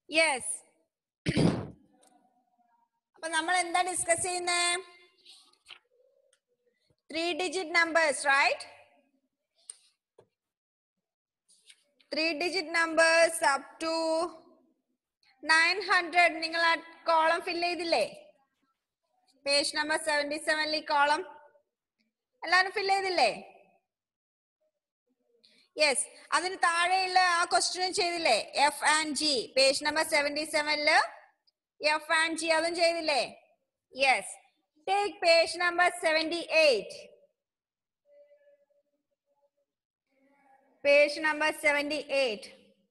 Yes അപ്പൊ നമ്മൾ എന്താ ഡിസ്കസ് ചെയ്യുന്നേ three digit numbers right three digit numbers up to nine hundred നിങ്ങൾ ആ കോളം ഫില്ല് ചെയ്തില്ലേ പേജ് നമ്പർ സെവന്റി സെവനിൽ ഈ കോളം എല്ലാരും ഫില്ല് ചെയ്തില്ലേ യെസ് അതിന് താഴെയുള്ള ആ ക്വസ്റ്റ്യൻ ചെയ്തില്ലേ F and G page number seventy സെവനില് എഫ് ആൻഡ് ജി അതും ചെയ്തില്ലേ yes take page number seventy eight page number seventy eight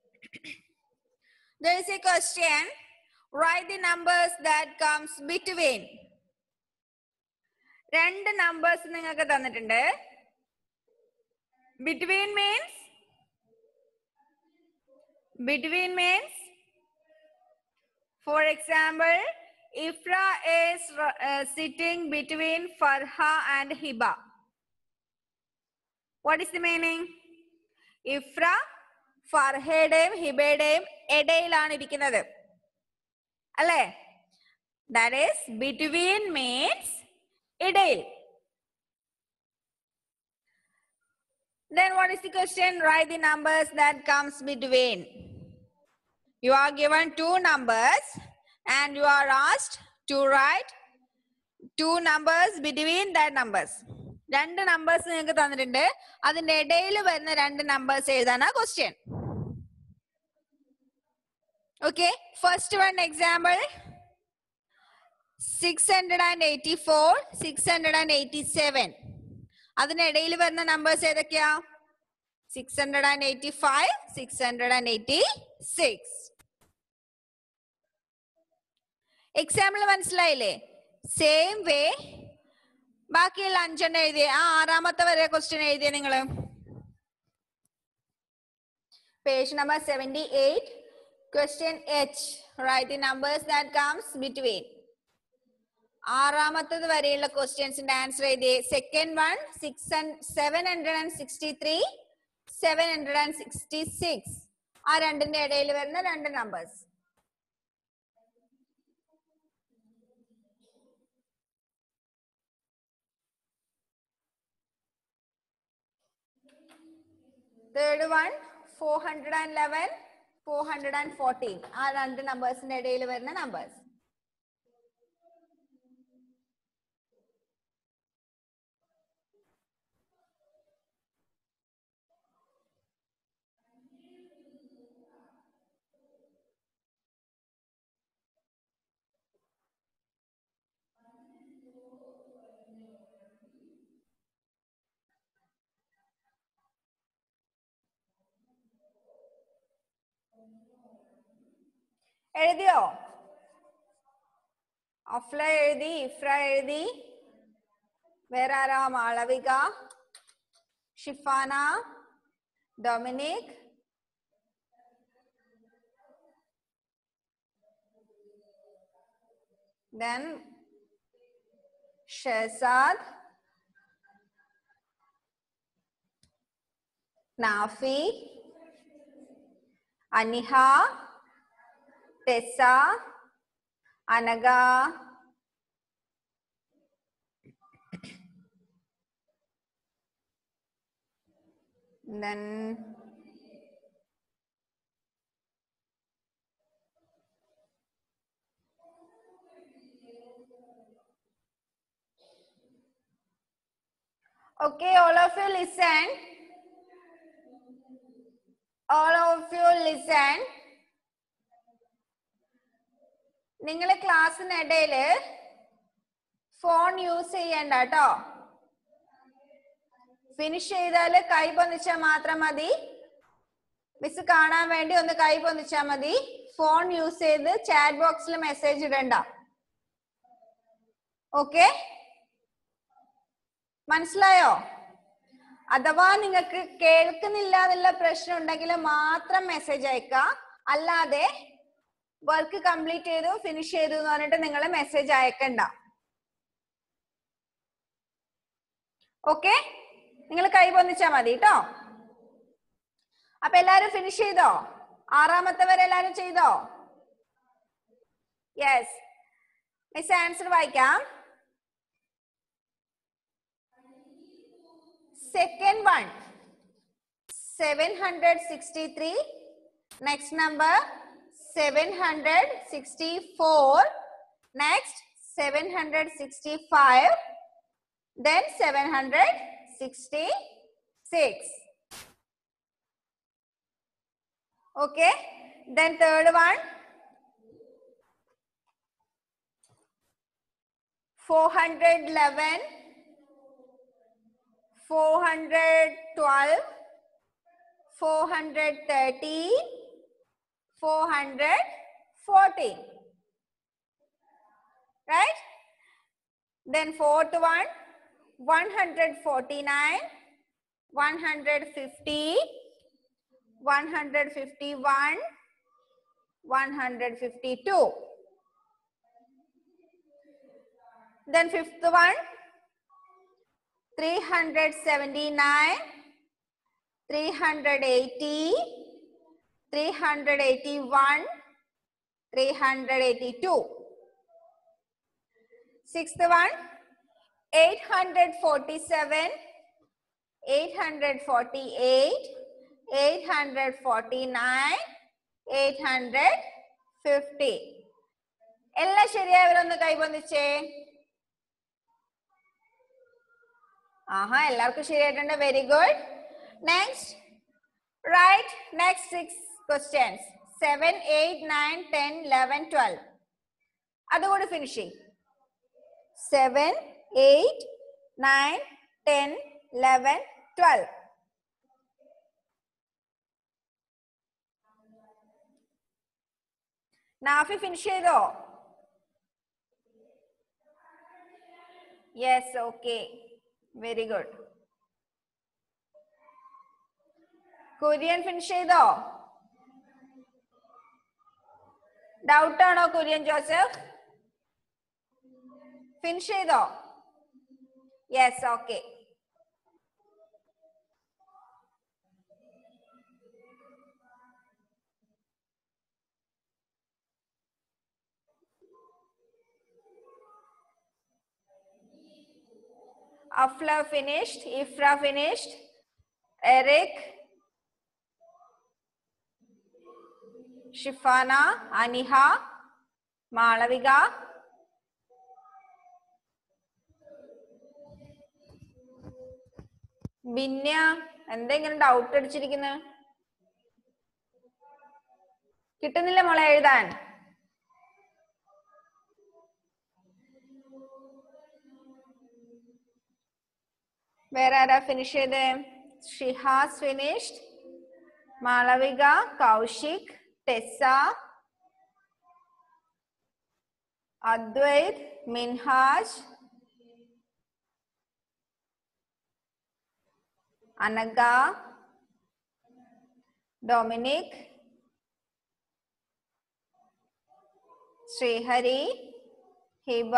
there is a question write the numbers that comes between രണ്ട് numbers നിങ്ങൾക്ക് തന്നിട്ടുണ്ട് between means between means for example ifra is uh, sitting between farha and hiba what is the meaning ഇഫ്ര ഫർഹയുടെയും ഹിബയുടെയും ഇടയിലാണ് ഇരിക്കുന്നത് അല്ലേ that is between means ഇടയിൽ Then what is the question? Write the numbers that comes between. You are given two numbers and you are asked to write two numbers between that numbers. രണ്ട് numbers നിങ്ങൾക്ക് തന്നിട്ടുണ്ട് അതിന്റെ ഇടയിൽ വരുന്ന രണ്ട് numbers എഴുതാനാ question okay first one example six hundred and eighty four six hundred and eighty seven അതിനിടയിൽ വരുന്ന നമ്പേഴ്സ് ഏതൊക്കെയാ six hundred and eighty five six hundred and eighty six example മനസ്സിലായില്ലേ സെയിം വേ ബാക്കിയുള്ള അഞ്ചെണ്ണം എഴുതിയ ആ ആറാമത്തെ വരെ ക്വസ്റ്റ്യൻ എഴുതിയ നിങ്ങള് page number seventy eight question H right the numbers that comes between ആറാമത്തത് വരെയുള്ള ക്വസ്റ്റ്യൻസിന്റെ ആൻസർ എഴുതിയേ second one six seven hundred and sixty three seven hundred and sixty six ആ രണ്ടിന്റെ ഇടയിൽ വരുന്ന രണ്ട് numbers third one four hundred and eleven four hundred and fourteen ആ രണ്ട് നമ്പേഴ്സിന്റെ ഇടയിൽ വരുന്ന നമ്പേഴ്സ് എഴുതിയോ അഫ്ല എഴുതി ഇഫ്ര എഴുതി വേറെ ആരാ Malavika Shifana Dominic then Shezad Nafi Aniha Tessa Anagha then okay all of you listen all of you listen നിങ്ങൾ ക്ലാസ്സിനിടയില് ഫോൺ യൂസ് ചെയ്യണ്ട കേട്ടോ ഫിനിഷ് ചെയ്താല് കൈ പൊന്നിച്ചാൽ മാത്രം മതി മിസ് കാണാൻ വേണ്ടി ഒന്ന് കൈ പൊന്നിച്ചാൽ മതി ഫോൺ യൂസ് ചെയ്ത് ചാറ്റ് ബോക്സിൽ മെസ്സേജ് ഇടണ്ട ഓക്കെ മനസ്സിലായോ അഥവാ നിങ്ങൾക്ക് കേൾക്കുന്നില്ല എന്നുള്ള പ്രശ്നം ഉണ്ടെങ്കിൽ മാത്രം മെസ്സേജ് അയക്കുക അല്ലാതെ വർക്ക് കംപ്ലീറ്റ് ചെയ്തു ഫിനിഷ് ചെയ്തു എന്ന് പറഞ്ഞിട്ട് നിങ്ങൾ മെസ്സേജ് അയക്കണ്ട ഓക്കെ നിങ്ങൾ കൈ പൊന്നിച്ചാ മതി കേട്ടോ അപ്പൊ എല്ലാരും ഫിനിഷ് ചെയ്തോ ആറാമത്തെ വരെ എല്ലാരും ചെയ്തോ യെസ് മിസ് ആൻസർ വായിക്കാം second one seven hundred sixty three next number seven hundred sixty four next seven hundred sixty five then 766 okay then third one 411 412 413 414 right then fourth one 149 150 151 152 then fifth one 379 380 381 382 sixth one 847 848 849 850 എല്ലാം ശരിയായവരൊന്ന് കൈബന്ധിച്ചേ ആഹാ എല്ലാവർക്കും ശരിയായിട്ടുണ്ട് very good next right next six questions seven eight nine ten eleven twelve അതുകൂടി finish ചെയ്യും seven eight nine ten eleven twelve Nafi finish ചെയ്തോ yes okay very good Kurian finish ചെയ്തോ doubt ആണോ കുര്യൻ ജോസഫ് ഫിനിഷ് ചെയ്തോ yes okay Afla finished, Ifra finished, Eric, Shifana, Aniha, Malaviga, Binya എന്താ ഇങ്ങനെ doubt അടിച്ചിരിക്കുന്നത് കിട്ടുന്നില്ല മോളെ എഴുതാൻ വേറെ ആരാ ഫിനിഷ് ചെയ്ത് Shihas finished Malavika Kaushik Tessa Advaith Minhaj Anagha Dominic Sreehari Hiba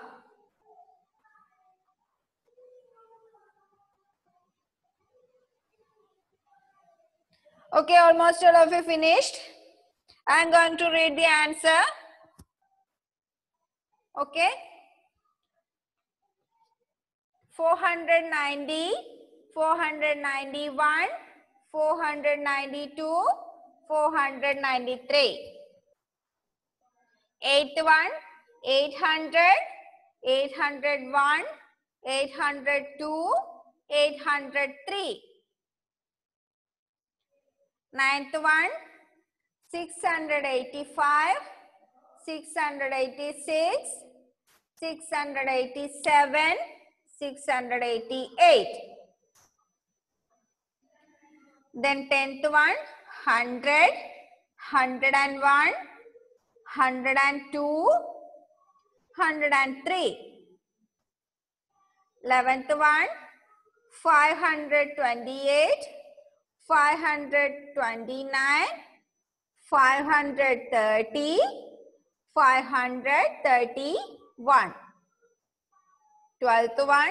Okay, almost all of you finished. I'm going to read the answer. Okay. 490, 491, 492, 493. Eighth one, 800, 801, 802, 803. Ninth one, 685, 686, 687, 688. Then tenth one, 100, 101, 102, 103. Eleventh one, 528, 529, 530, 531. Twelfth one,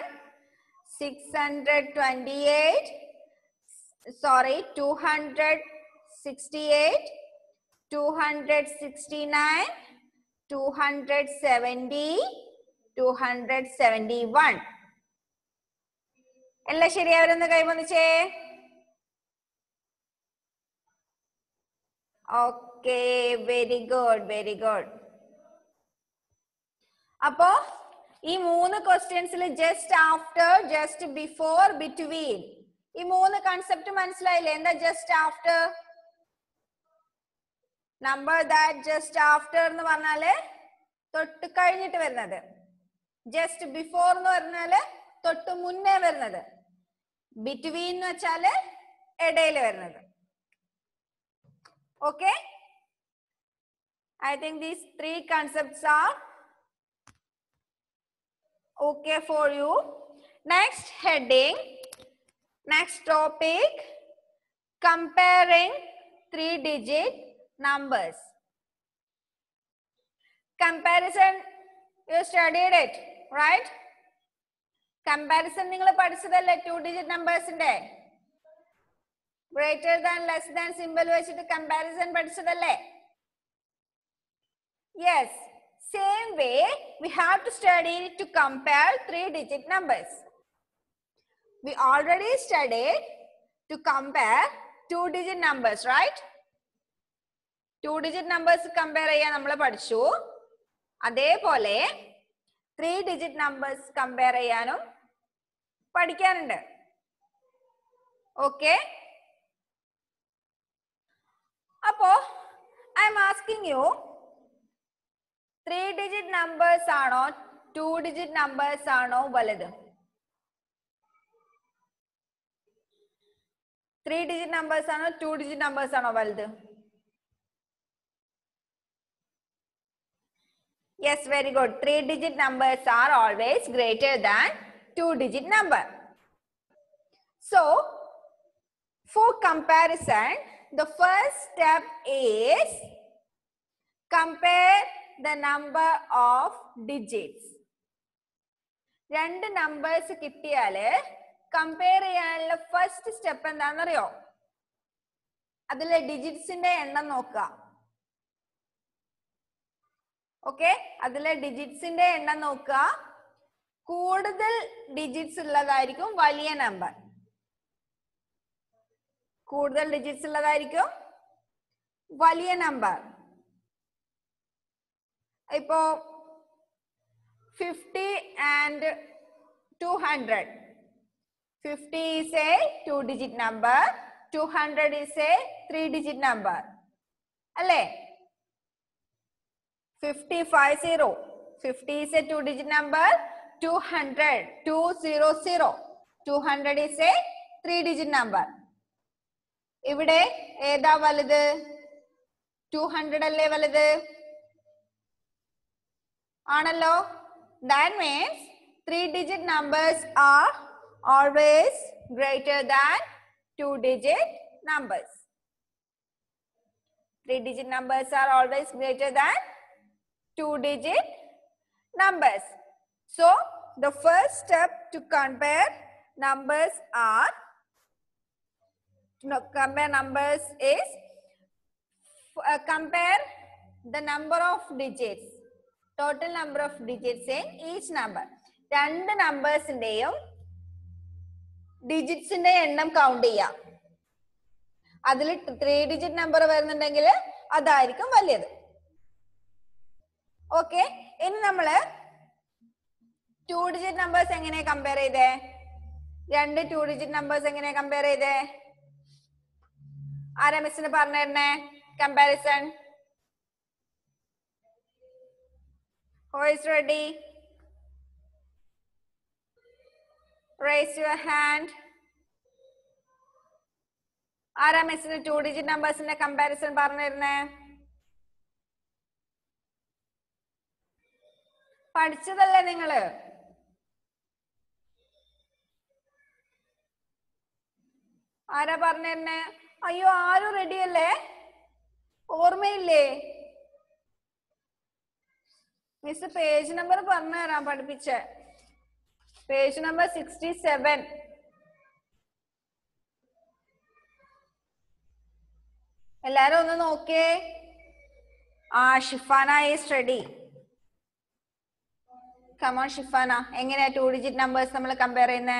628, sorry, 268, 269, two hundred seventy two hundred seventy one എല്ലാം ശരിയാവരെന്ന് കൈവന്നിച്ചേ okay very good very good അപ്പോ ഈ മൂന്ന് ക്വസ്റ്റ്യൻസിൽ just after just before between ഈ മൂന്ന് concept മനസ്സിലായില്ലേ എന്താ just after number that just after എന്ന് പറഞ്ഞാല് തൊട്ട് കഴിഞ്ഞിട്ട് വരുന്നത് ജസ്റ്റ് ബിഫോർ എന്ന് പറഞ്ഞാല് തൊട്ട് മുന്നേ വരുന്നത് ബിറ്റ്വീൻ എന്ന് വെച്ചാല് ഇടയിൽ വരുന്നത് okay I think these three concepts are okay for you next heading next topic comparing three digit numbers comparison you studied it right comparison നിങ്ങൾ പഠിച്ചതല്ലേ ടു ഡിജിറ്റ് നമ്പേഴ്സിന്റെ greater than less than simple വെച്ചിട്ട് comparison പഠിച്ചതല്ലേ yes same way we have to study to compare three digit numbers we already studied to compare two digit numbers right two digit numbers compare ചെയ്യാൻ നമ്മൾ പഠിച്ചു അതേപോലെ three digit numbers compare ചെയ്യാനും പഠിക്കാനുണ്ട് okay അപ്പോ I am asking you three digit numbers ആണോ two digit numbers ആണോ വലുത് ത്രീ ഡിജിറ്റ് നമ്പേഴ്സ് ആണോ ടു ഡിജിറ്റ് നമ്പേഴ്സ് ആണോ വലുത് yes very good three digit numbers are always greater than two digit number so for comparison the first step is compare the number of digits രണ്ട് numbers കിട്ടിയാല് compare ചെയ്യാനുള്ള first step എന്താണെന്നറിയോ അതിലെ ഡിജിറ്റ്സിന്റെ എണ്ണം നോക്കുക okay അതിലെ ഡിജിറ്റ്സിന്റെ എണ്ണം നോക്കുക കൂടുതൽ ഡിജിറ്റ്സ് ഉള്ളതായിരിക്കും വലിയ നമ്പർ കൂടുതൽ ഡിജിറ്റ്സ് ഉള്ളതായിരിക്കും വലിയ നമ്പർ ഇപ്പോ fifty and two hundred fifty is a two digit number two hundred is a three digit number അല്ലേ fifty five zero fifty is a two digit number two hundred two zero zero two hundred is a three digit number ഇവിടെ ഏതാ വലുത് two hundred അല്ലേ വലുത് ആണല്ലോ that means three digit numbers are always greater than two digit numbers three digit numbers are always greater than two digit numbers so the first step to compare numbers are no, compare numbers is uh, compare the number of digits total number of digits in each number രണ്ട് നമ്പേഴ്സിന്റെയും ഡിജിറ്റ്സിന്റെ എണ്ണം count ചെയ്യാം അതിൽ three digit number വരുന്നുണ്ടെങ്കിൽ അതായിരിക്കും വലിയത് okay ഇനി നമ്മള് two digit numbers എങ്ങനെ കമ്പയർ ചെയ്തേ രണ്ട് ടു ഡിജിറ്റ് നമ്പേഴ്സ് എങ്ങനെ കമ്പയർ ചെയ്തേ ആരാ മിസ്സിന് പറഞ്ഞു തരണേ comparison who is ready raise your hand ആരാ മിസ്സിന് ടു ഡിജിറ്റ് നമ്പേഴ്സിന്റെ കമ്പാരിസൺ പറഞ്ഞു തരുന്നേ പഠിച്ചതല്ലേ നിങ്ങള് ആരാ പറഞ്ഞിരുന്നേ അയ്യോ ആരും റെഡി അല്ലേ ഓർമ്മയില്ലേ മിസ് പേജ് നമ്പർ പറഞ്ഞു തരാം പഠിപ്പിച്ച പേജ് നമ്പർ സിക്സ്റ്റി സെവൻ എല്ലാരും ഒന്ന് നോക്കിയേ ആ Shifana is ready come on Shifana എങ്ങനെയാ ടു ഡിജിറ്റ് നമ്പേഴ്സ് നമ്മൾ കമ്പയർ ചെയ്യുന്നേ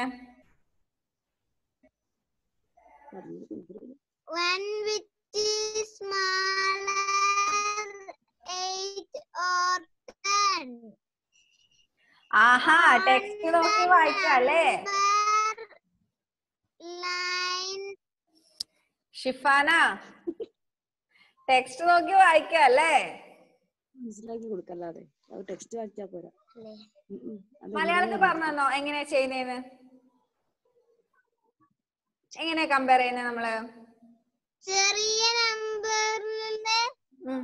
One which is smaller, eight or ten. ആഹാ ടെക്സ്റ്റ് നോക്കി വായിക്കാം അല്ലേ Number, line, ഷിഫാന ടെക്സ്റ്റ് നോക്കി വായിക്കാം അല്ലേ മനസ്സിലാക്കി കൊടുക്കല്ലാതെ അത് ടെക്സ്റ്റ് വായിച്ചാ പോരാ ഉം ഉം. അത് മലയാളത്തിൽ പറഞ്ഞു തന്നോ എങ്ങനെയാ ചെയ്യുന്നേന്ന് എങ്ങനെയാ കമ്പയർ ചെയ്യുന്നത് നമ്മള് ചെറിയ നമ്പറിന്റെ ഉം.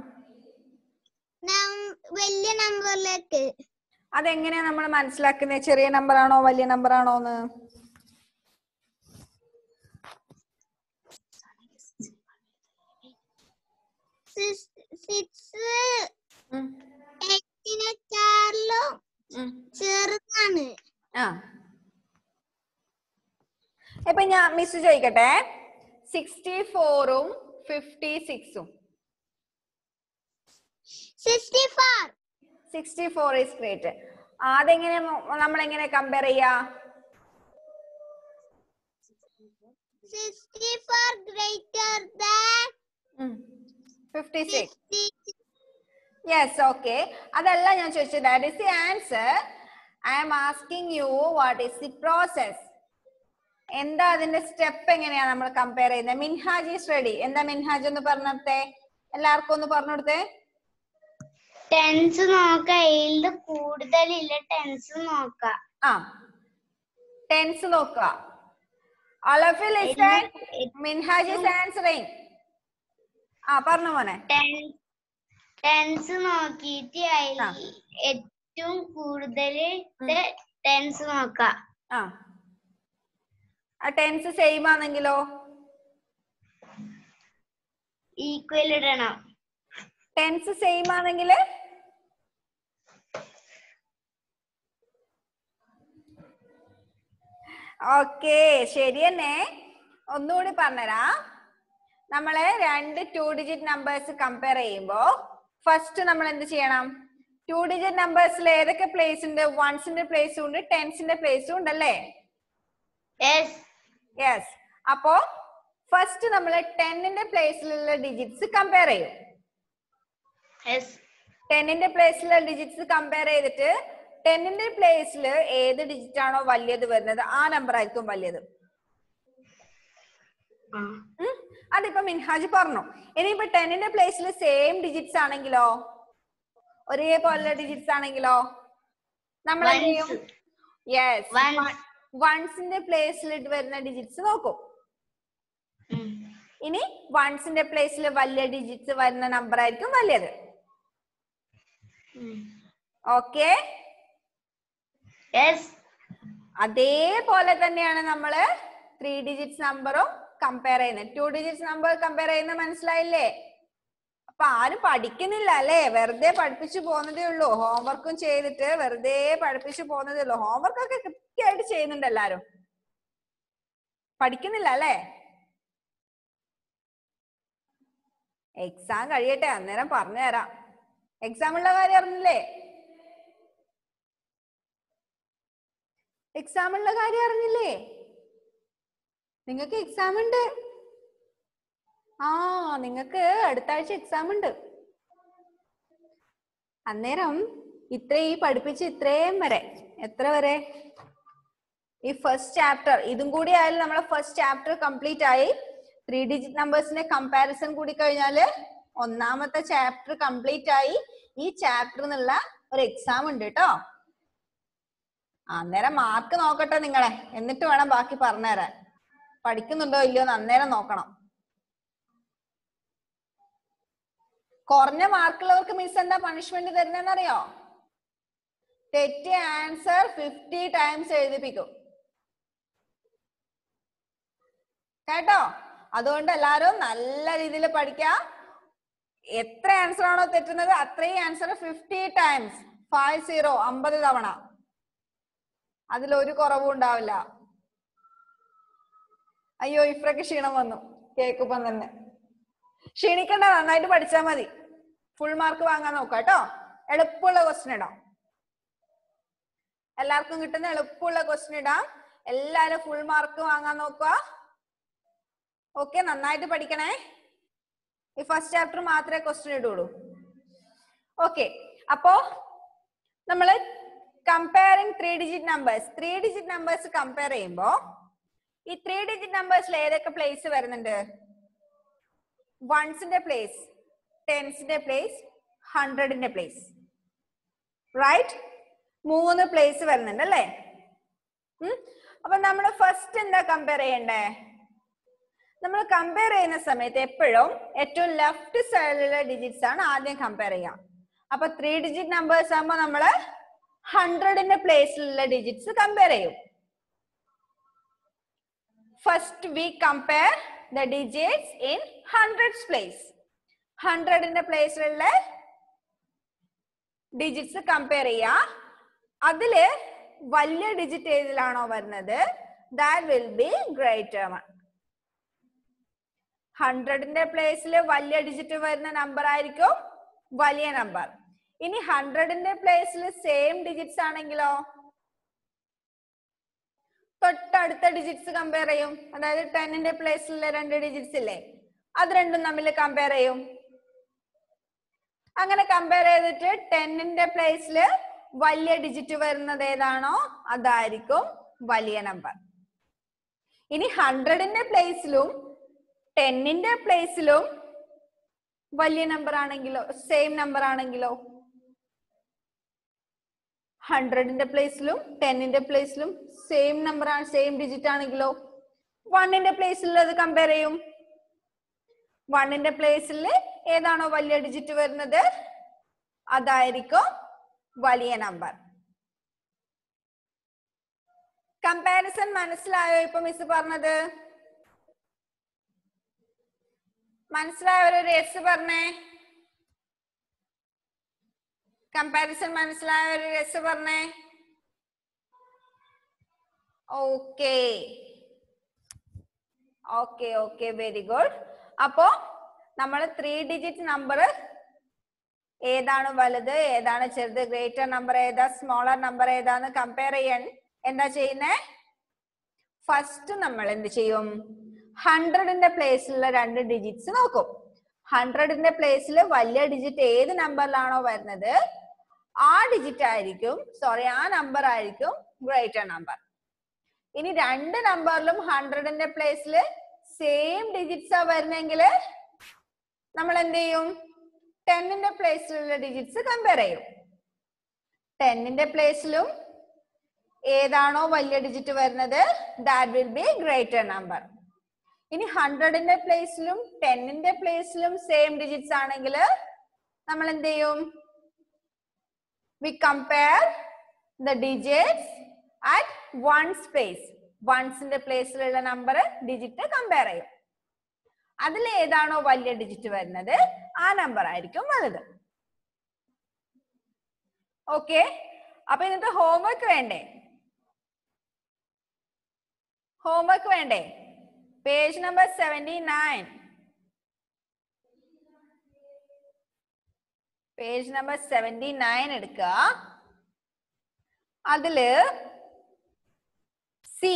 വലിയ നമ്പറിലേക്ക് അതെങ്ങനെയാ നമ്മൾ മനസ്സിലാക്കുന്നത് ചെറിയ നമ്പർ ആണോ വലിയ നമ്പർ ആണോ എന്ന് സിക്സ് ഉം. എട്ടിനെക്കാളിലും ഉം. ചെറുതാണ് ആ ഇപ്പൊ ഞാൻ മിസ് ചോദിക്കട്ടെ സിക്സ്റ്റി ഫോറും ഫിഫ്റ്റി സിക്സും sixty four sixty four is great അതെങ്ങനെ നമ്മൾ എങ്ങനെ കമ്പയർ ചെയ്യാ sixty four greater than fifty six yes okay അതല്ല ഞാൻ ചോദിച്ചത് that is the answer I am asking you what is the process എന്താ അതിന്റെ സ്റ്റെപ്പ് എങ്ങനെയാ നമ്മൾ കമ്പയർ ചെയ്യുന്നത് മിൻഹാജ് ഈസ് റെഡി എന്താ മിൻഹാജ് ഒന്ന് പറഞ്ഞത്തെ എല്ലാവർക്കും ഒന്ന് പറഞ്ഞു കൊടുത്തേ ടെൻസ് നോക്കാം ഏഴില് കൂടുതലില്ല ടെൻസ് നോക്കാം ആ ടെൻസ് നോക്കുക all of you listen Minhaj is answering ആ പറഞ്ഞു മോനെ ടെൻസ് നോക്കിയിട്ട് ആ. അതിൽ ഏറ്റവും കൂടുതൽ ടെൻസ് നോക്കാം ആ ആ ടെൻസ് സെയിം ആണെങ്കിലോ ഈക്വൽ ഇടണം ടെൻസ് സെയിം ആണെങ്കിൽ ഓക്കെ ശരി തന്നെ ഒന്നുകൂടി പറഞ്ഞുതരാം നമ്മള് രണ്ട് ടു ഡിജിറ്റ് നമ്പേഴ്സ് കമ്പയർ ചെയ്യുമ്പോ ഫസ്റ്റ് നമ്മൾ എന്ത് ചെയ്യണം ടു ഡിജിറ്റ് നമ്പേഴ്സിൽ ഏതൊക്കെ പ്ലേസ് ഉണ്ട് വൺസിന്റെ പ്ലേസും ഉണ്ട് ടെൻസിന്റെ പ്ലേസും ഉണ്ടല്ലേ യെസ് യെസ് അപ്പോ ഫസ്റ്റ് നമ്മൾ ടെന്നിന്റെ പ്ലേസിലുള്ള ഡിജിറ്റ്സ് കമ്പയർ ചെയ്യും യെസ് ടെന്നിന്റെ പ്ലേസിലുള്ള ഡിജിറ്റ്സ് കമ്പയർ ചെയ്തിട്ട് ടെന്നിന്റെ പ്ലേസിൽ ഏത് ഡിജിറ്റ് ആണോ വലിയത് വരുന്നത് ആ നമ്പർ ആയിരിക്കും വലിയത് ഉം? അതിപ്പോ മിൻഹാജ് പറഞ്ഞു ഇനിയിപ്പോ ടെന്നിന്റെ പ്ലേസിൽ സെയിം ഡിജിറ്റ്സ് ആണെങ്കിലോ ഒരേപോലുള്ള ഡിജിറ്റ്സ് ആണെങ്കിലോ നമ്മൾ എന്ത് ചെയ്യും യെസ് Ones. വൺസിന്റെ പ്ലേസിൽ വരുന്ന ഡിജിറ്റ്സ് നോക്കും ഇനി വൺസിന്റെ പ്ലേസിൽ വലിയ ഡിജിറ്റ്സ് വരുന്ന നമ്പർ ആയിരിക്കും വലിയത് ഓക്കെ യെസ് അതേപോലെ തന്നെയാണ് നമ്മള് ത്രീ ഡിജിറ്റ്സ് നമ്പറും കമ്പയർ ചെയ്യുന്നത് ടു ഡിജിറ്റ്സ് നമ്പർ കമ്പയർ ചെയ്യുന്നത് മനസ്സിലായില്ലേ അപ്പൊ ആരും പഠിക്കുന്നില്ല അല്ലേ വെറുതെ പഠിപ്പിച്ചു പോകുന്നതേ ഉള്ളൂ ഹോംവർക്കും ചെയ്തിട്ട് വെറുതെ പഠിപ്പിച്ചു പോകുന്നതേ ഉള്ളൂ ഹോംവർക്ക് ഒക്കെ കൃത്യമായിട്ട് ചെയ്യുന്നുണ്ട് എല്ലാരും പഠിക്കുന്നില്ല അല്ലേ എക്സാം കഴിയട്ടെ അന്നേരം പറഞ്ഞു തരാം എക്സാം ഉള്ള കാര്യം അറിഞ്ഞില്ലേ എക്സാം ഉള്ള കാര്യം അറിഞ്ഞില്ലേ നിങ്ങൾക്ക് എക്സാം ഉണ്ട് ആ നിങ്ങൾക്ക് അടുത്ത ആഴ്ച എക്സാം ഉണ്ട് അന്നേരം ഇത്ര ഈ പഠിപ്പിച്ച് ഇത്രയും വരെ എത്ര വരെ ഈ ഫസ്റ്റ് ചാപ്റ്റർ ഇതും കൂടി ആയാലും നമ്മളെ ഫസ്റ്റ് ചാപ്റ്റർ കംപ്ലീറ്റ് ആയി ത്രീ ഡിജിറ്റ് നമ്പേഴ്സിന്റെ കമ്പാരിസൺ കൂടി കഴിഞ്ഞാല് ഒന്നാമത്തെ ചാപ്റ്റർ കംപ്ലീറ്റ് ആയി ഈ ചാപ്റ്റർ എന്നുള്ള ഒരു എക്സാം ഉണ്ട് കേട്ടോ അന്നേരം മാർക്ക് നോക്കട്ടെ നിങ്ങളെ എന്നിട്ട് വേണം ബാക്കി പറഞ്ഞുതരാൻ പഠിക്കുന്നുണ്ടോ ഇല്ലയോ എന്ന് അന്നേരം നോക്കണം കുറഞ്ഞ മാർക്കുള്ളവർക്ക് മിസ് എന്താ പണിഷ്മെന്റ് തരുന്നറിയോ തെറ്റിയ ആൻസർ ഫിഫ്റ്റി ടൈംസ് എഴുതിപ്പിക്കും കേട്ടോ അതുകൊണ്ട് എല്ലാരും നല്ല രീതിയിൽ പഠിക്കാം എത്ര ആൻസർ ആണോ തെറ്റുന്നത് അത്രയും answer fifty times five zero അമ്പത് തവണ അതിലൊരു കുറവും ഉണ്ടാവില്ല അയ്യോ ഇഫ്രക്ക് ക്ഷീണം വന്നു കേൾക്കുമ്പം തന്നെ ക്ഷീണിക്കണ്ട നന്നായിട്ട് പഠിച്ചാ മതി ഫുൾ മാർക്ക് വാങ്ങാൻ നോക്കാം കേട്ടോ എളുപ്പമുള്ള ക്വസ്റ്റ്യൻ ഇടാം എല്ലാവർക്കും കിട്ടുന്ന എളുപ്പമുള്ള ക്വസ്റ്റ്യൻ ഇടാം എല്ലാരും ഫുൾ മാർക്ക് വാങ്ങാൻ നോക്കുക ഓക്കെ നന്നായിട്ട് പഠിക്കണേ ഈ ഫസ്റ്റ് ചാപ്റ്റർ മാത്രമേ ക്വസ്റ്റ്യൻ ഇടുള്ളൂ ഓക്കെ അപ്പോ നമ്മള് comparing three digit numbers three digit numbers compare ചെയ്യുമ്പോ ഈ ത്രീ ഡിജിറ്റ് നമ്പേഴ്സിൽ ഏതൊക്കെ പ്ലേസ് വരുന്നുണ്ട് വൺസിന്റെ പ്ലേസ് ടെൻസിന്റെ പ്ലേസ് ഹൺഡ്രഡിന്റെ പ്ലേസ് റൈറ്റ് മൂന്ന് പ്ലേസ് വരുന്നുണ്ട് അല്ലേ ഉം? അപ്പൊ നമ്മൾ ഫസ്റ്റ് എന്താ കമ്പയർ ചെയ്യണ്ടേ നമ്മൾ കമ്പയർ ചെയ്യുന്ന സമയത്ത് എപ്പോഴും ഏറ്റവും ലെഫ്റ്റ് സൈഡിലുള്ള ഡിജിറ്റ്സ് ആണ് ആദ്യം കമ്പയർ ചെയ്യാം അപ്പൊ ത്രീ ഡിജിറ്റ് നമ്പേഴ്സ് ആകുമ്പോൾ നമ്മൾ ഹൺഡ്രഡിന്റെ പ്ലേസിലുള്ള ഡിജിറ്റ്സ് കമ്പയർ ചെയ്യും first we compare the digits in hundreds place ഹൺഡ്രഡിന്റെ പ്ലേസിലുള്ള ഡിജിറ്റ്സ് കമ്പയർ ചെയ്യാ അതില് വലിയ ഡിജിറ്റ് ഏതിലാണോ വരുന്നത് that will be greater one ഹൺഡ്രഡിന്റെ പ്ലേസിൽ വലിയ ഡിജിറ്റ് വരുന്ന നമ്പർ ആയിരിക്കും വലിയ നമ്പർ ഇനി ഹൺഡ്രഡിന്റെ പ്ലേസിൽ സെയിം ഡിജിറ്റ്സ് ആണെങ്കിലോ തൊട്ടടുത്ത ഡിജിറ്റ്സ് കമ്പയർ ചെയ്യും അതായത് ടെന്നിന്റെ പ്ലേസിലെ രണ്ട് ഡിജിറ്റ്സ് ഇല്ലേ അത് രണ്ടും തമ്മിൽ കമ്പയർ ചെയ്യും അങ്ങനെ കമ്പയർ ചെയ്തിട്ട് ടെന്നിന്റെ പ്ലേസിൽ വലിയ ഡിജിറ്റ് വരുന്നത് ഏതാണോ അതായിരിക്കും വലിയ നമ്പർ ഇനി ഹൺഡ്രഡിന്റെ പ്ലേസിലും ടെന്നിന്റെ പ്ലേസിലും വലിയ നമ്പർ ആണെങ്കിലോ സെയിം നമ്പർ ആണെങ്കിലോ ഹൺഡ്രഡിന്റെ പ്ലേസിലും ടെന്നിന്റെ പ്ലേസിലും സെയിം നമ്പർ ആണ് സെയിം ഡിജിറ്റ് ആണെങ്കിലോ വണ്ണിന്റെ പ്ലേസിൽ അത് കമ്പയർ ചെയ്യും വണ്ണിന്റെ പ്ലേസിൽ ഏതാണോ വലിയ ഡിജിറ്റ് വരുന്നത് അതായിരിക്കും വലിയ നമ്പർ കമ്പാരിസൺ മനസ്സിലായോ ഇപ്പൊ മിസ് പറഞ്ഞത് മനസ്സിലായവരൊരു എസ് പറഞ്ഞേ കമ്പാരിസൺ മനസ്സിലായവര് എസ് പറഞ്ഞേ okay okay okay very good അപ്പോ നമ്മൾ ത്രീ ഡിജിറ്റ് നമ്പർ ഏതാണ് വലുത് ഏതാണ് ചെറുത് ഗ്രേറ്റർ നമ്പർ ഏതാ സ്മോളർ നമ്പർ ഏതാന്ന് കമ്പയർ ചെയ്യാൻ എന്താ ചെയ്യുന്നേ ഫസ്റ്റ് നമ്മൾ എന്ത് ചെയ്യും ഹൺഡ്രഡിന്റെ പ്ലേസിലുള്ള രണ്ട് ഡിജിറ്റ്സ് നോക്കും ഹൺഡ്രഡിന്റെ പ്ലേസിൽ വലിയ ഡിജിറ്റ് ഏത് നമ്പറിലാണോ വരുന്നത് ആ ഡിജിറ്റ് ആയിരിക്കും സോറി ആ നമ്പർ ആയിരിക്കും ഗ്രേറ്റർ നമ്പർ ഇനി രണ്ട് നമ്പറിലും ഹൺഡ്രഡിന്റെ പ്ലേസിൽ സെയിം ഡിജിറ്റ്സ് ആ വരുന്നെങ്കിൽ നമ്മൾ എന്ത് ചെയ്യും ടെന്നിന്റെ പ്ലേസിലുള്ള ഡിജിറ്റ്സ് കമ്പയർ ചെയ്യും ടെന്നിന്റെ പ്ലേസിലും ഏതാണോ വലിയ ഡിജിറ്റ് വരുന്നത് that will be greater number ഇനി ഹൺഡ്രഡിന്റെ പ്ലേസിലും ടെന്നിന്റെ പ്ലേസിലും സെയിം ഡിജിറ്റ്സ് ആണെങ്കിൽ നമ്മൾ എന്ത് ചെയ്യും we compare the digits at ones place വൺസിന്റെ പ്ലേസിലുള്ള നമ്പർ ഡിജിറ്റ് കമ്പയർ ചെയ്യും അതിൽ ഏതാണോ വലിയ ഡിജിറ്റ് വരുന്നത് ആ നമ്പർ ആയിരിക്കും വലുത് ഓക്കെ അപ്പൊ ഇന്നത്തെ ഹോംവർക്ക് വേണ്ടേ ഹോംവർക്ക് വേണ്ടേ page number seventy nine page number seventy nine എടുക്കുക അതില് C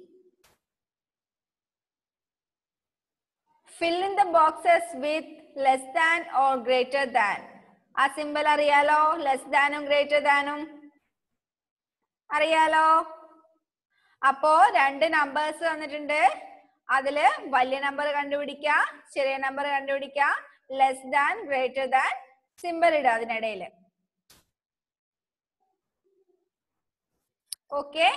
fill in the boxes with less than or greater than ആ സിമ്പൽ അറിയാലോ ലെസ് ദാനും ഗ്രേറ്റർ ദാനും അറിയാലോ അപ്പോ രണ്ട് നമ്പേഴ്സ് തന്നിട്ടുണ്ട് അതില് വലിയ നമ്പർ കണ്ടുപിടിക്ക ചെറിയ നമ്പർ കണ്ടുപിടിക്ക less than greater than symbol ഇടുക അതിനിടയിൽ ഓക്കെ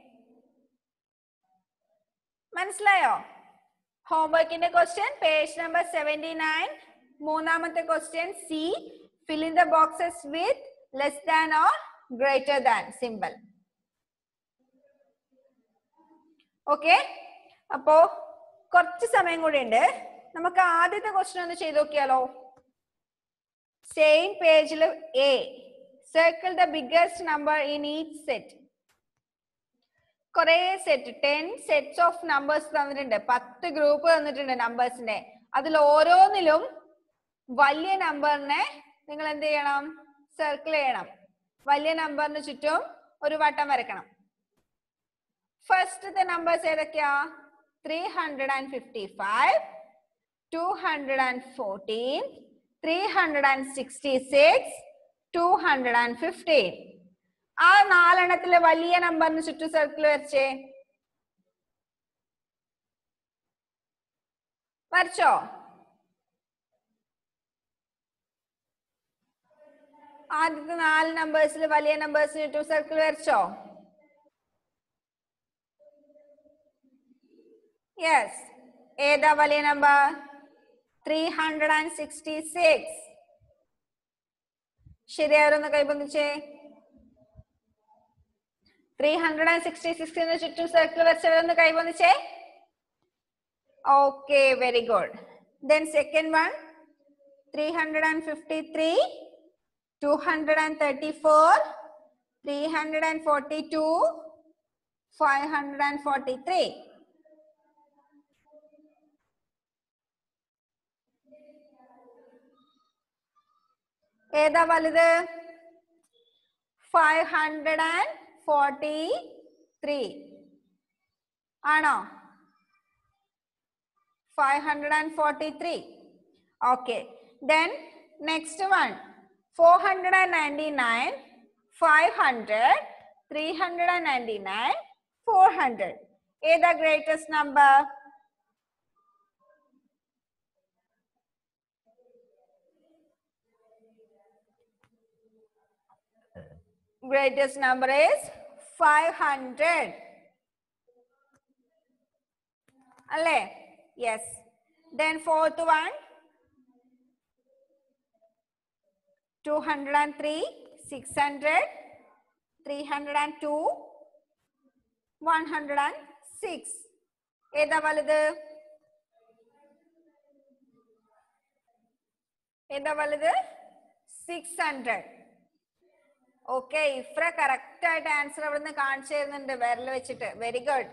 മനസ്സിലായോ ഹോംവർക്കിന്റെ question page number seventy nine മൂന്നാമത്തെ question C fill in the boxes with less than or greater than symbol okay അപ്പോ കുറച്ച് സമയം കൂടി ഉണ്ട് നമുക്ക് ആദ്യത്തെ ക്വസ്റ്റ്യൻ ഒന്ന് ചെയ്ത് നോക്കിയാലോ സെയിം പേജിൽ A circle the biggest number in each set കുറെ set ten sets of numbers തന്നിട്ടുണ്ട് പത്ത് ഗ്രൂപ്പ് തന്നിട്ടുണ്ട് നമ്പേഴ്സിന്റെ അതിൽ ഓരോന്നിലും വലിയ നമ്പറിനെ നിങ്ങൾ എന്ത് ചെയ്യണം സർക്കിൾ ചെയ്യണം വലിയ നമ്പറിന് ചുറ്റും ഒരു വട്ടം വരക്കണം ഫസ്റ്റത്തെ നമ്പേഴ്സ് ഏതൊക്കെയാ three hundred and fifty five two hundred and fourteen three hundred and sixty six two hundred and fifteen ആ നാലെണ്ണത്തിലെ വലിയ നമ്പറിന് ചുറ്റും സർക്കിൾ വരച്ചേ വരച്ചോ ആദ്യത്തെ നാല് നമ്പേഴ്സിൽ വലിയ നമ്പേഴ്സിന് ചുറ്റും സർക്കിൾ വരച്ചോ യെസ് ഏതാ വലിയ number three hundred and sixty six ശരിയായവരൊന്ന് കൈബന്ധിച്ചേ ത്രീ ഹൺഡ്രഡ് ആൻഡ് സിക്സ്റ്റി സിക്സിന് ചുറ്റും സർക്കിൾ വെച്ചവരൊന്ന് കൈബന്ധിച്ചേ okay very good then second one three hundred and fifty three two hundred and thirty four three hundred and forty two five hundred and forty three ഏതാ വലുത് five hundred and forty three ആണോ five hundred and forty three okay then next one four hundred and ninety nine five hundred three hundred and ninety nine four hundred ഏതാ greatest number greatest number is 500 അല്ലേ yes then fourth one 203 600 302 106 ഏതാ വലുത് ഏതാ വലുത് 600 okay Ifra correct ആയിട്ട് answer അവിടുന്ന് കാണിച്ചു തരുന്നുണ്ട് വിരൽ വെച്ചിട്ട് very good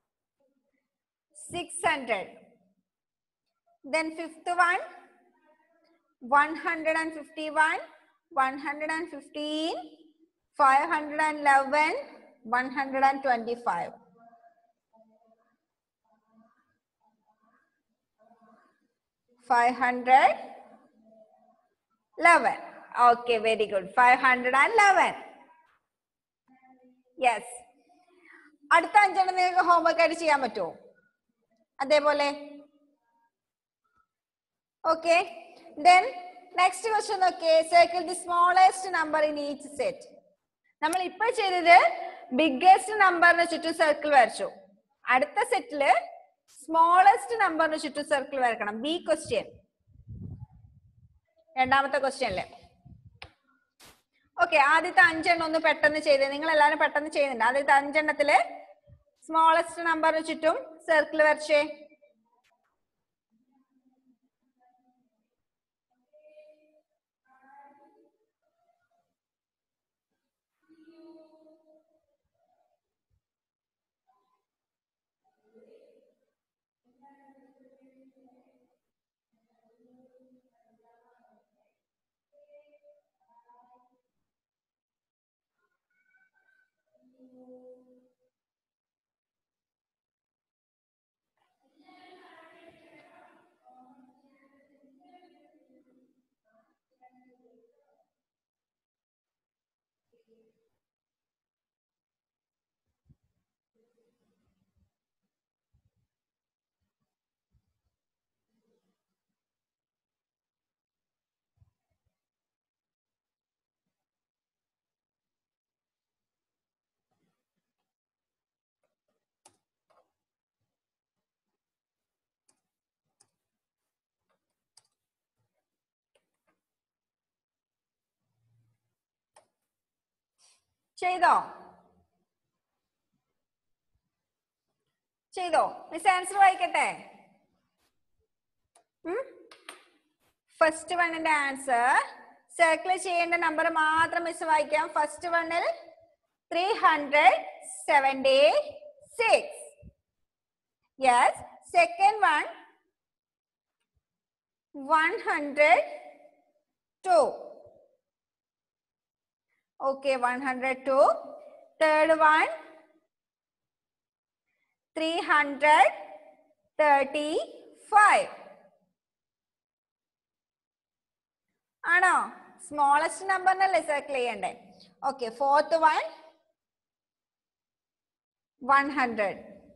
six hundred then fifth one one hundred and fifty one one hundred and fifteen five hundred and eleven one hundred and twenty five five hundred eleven okay very good five hundred and eleven yes അടുത്ത അഞ്ചെണ്ണം നിങ്ങൾക്ക് homework ആയിട്ട് ചെയ്യാൻ പറ്റുമോ അതേപോലെ okay then next question നോക്കിയേ circle the smallest number in each set നമ്മൾ ഇപ്പൊ ചെയ്തത് ബിഗ്ഗസ്റ്റ് നമ്പറിന് ചുറ്റും സർക്കിൾ വരച്ചു അടുത്ത സെറ്റില് സ്മോളസ്റ്റ് നമ്പറിന് ചുറ്റും സർക്കിൾ വരക്കണം ബി ക്വസ്റ്റ്യൻ രണ്ടാമത്തെ ക്വസ്റ്റ്യൻ അല്ലേ ഓക്കെ ആദ്യത്തെ അഞ്ചെണ്ണം ഒന്ന് പെട്ടെന്ന് ചെയ്തേ നിങ്ങൾ എല്ലാവരും പെട്ടെന്ന് ചെയ്യുന്നുണ്ട് ആദ്യത്തെ അഞ്ചെണ്ണത്തില് സ്മോളസ്റ്റ് നമ്പറിന് ചുറ്റും സർക്കിൾ വരച്ചേ ചെയ്തോ ചെയ്തോ മിസ് ആൻസർ വായിക്കട്ടെ ഫസ്റ്റ് വണ്ണിന്റെ ആൻസർ സർക്കിൾ ചെയ്യേണ്ട നമ്പർ മാത്രം മിസ് വായിക്കാം ഫസ്റ്റ് വണ്ണിൽ three hundred seventy six yes second one one hundred two Okay, 102. Third one, 335. ആണോ സ്മോളസ്റ്റ് നമ്പറിനല്ലേ സർക്കിൾ ചെയ്യണ്ടേ okay fourth one one hundred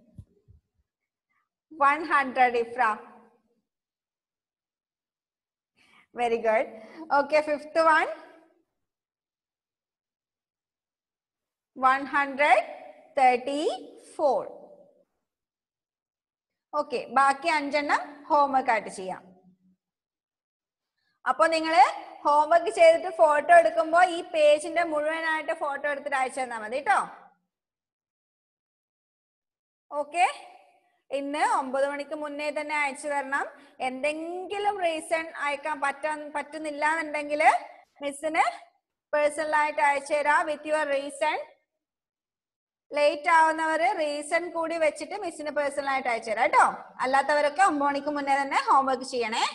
one hundred Ifra very good okay fifth one one hundred thirty four okay ബാക്കി അഞ്ചെണ്ണം homework ആയിട്ട് ചെയ്യാം അപ്പൊ നിങ്ങൾ homework ചെയ്തിട്ട് ഫോട്ടോ എടുക്കുമ്പോൾ ഈ പേജിന്റെ മുഴുവനായിട്ട് ഫോട്ടോ എടുത്തിട്ട് അയച്ചു തന്നാൽ മതി കേട്ടോ ഓക്കെ ഇന്ന് ഒമ്പത് മണിക്ക് മുന്നേ തന്നെ അയച്ചു തരണം എന്തെങ്കിലും റീസൺ അയക്കാൻ പറ്റാൻ പറ്റുന്നില്ല എന്നുണ്ടെങ്കിൽ മിസ്സിന് പേഴ്സണൽ ആയിട്ട് അയച്ചു തരാം വിത്ത് യുവർ റീസൺ ലേറ്റ് ആവുന്നവര് റീസൺ കൂടി വെച്ചിട്ട് മിസ്സിന് പേഴ്സണൽ ആയിട്ട് അയച്ചു തരാം കേട്ടോ അല്ലാത്തവരൊക്കെ ഒമ്പത് മണിക്ക് മുന്നേ തന്നെ ഹോംവർക്ക് ചെയ്യണേ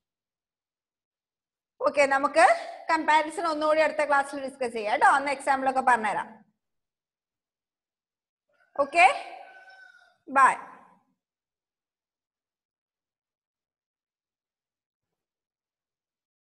ഓക്കെ നമുക്ക് കമ്പാരിസൺ ഒന്നുകൂടി അടുത്ത ക്ലാസ്സിൽ ഡിസ്കസ് ചെയ്യാം കേട്ടോ അന്ന് എക്സാമ്പിളൊക്കെ പറഞ്ഞുതരാം ഓക്കെ ബൈ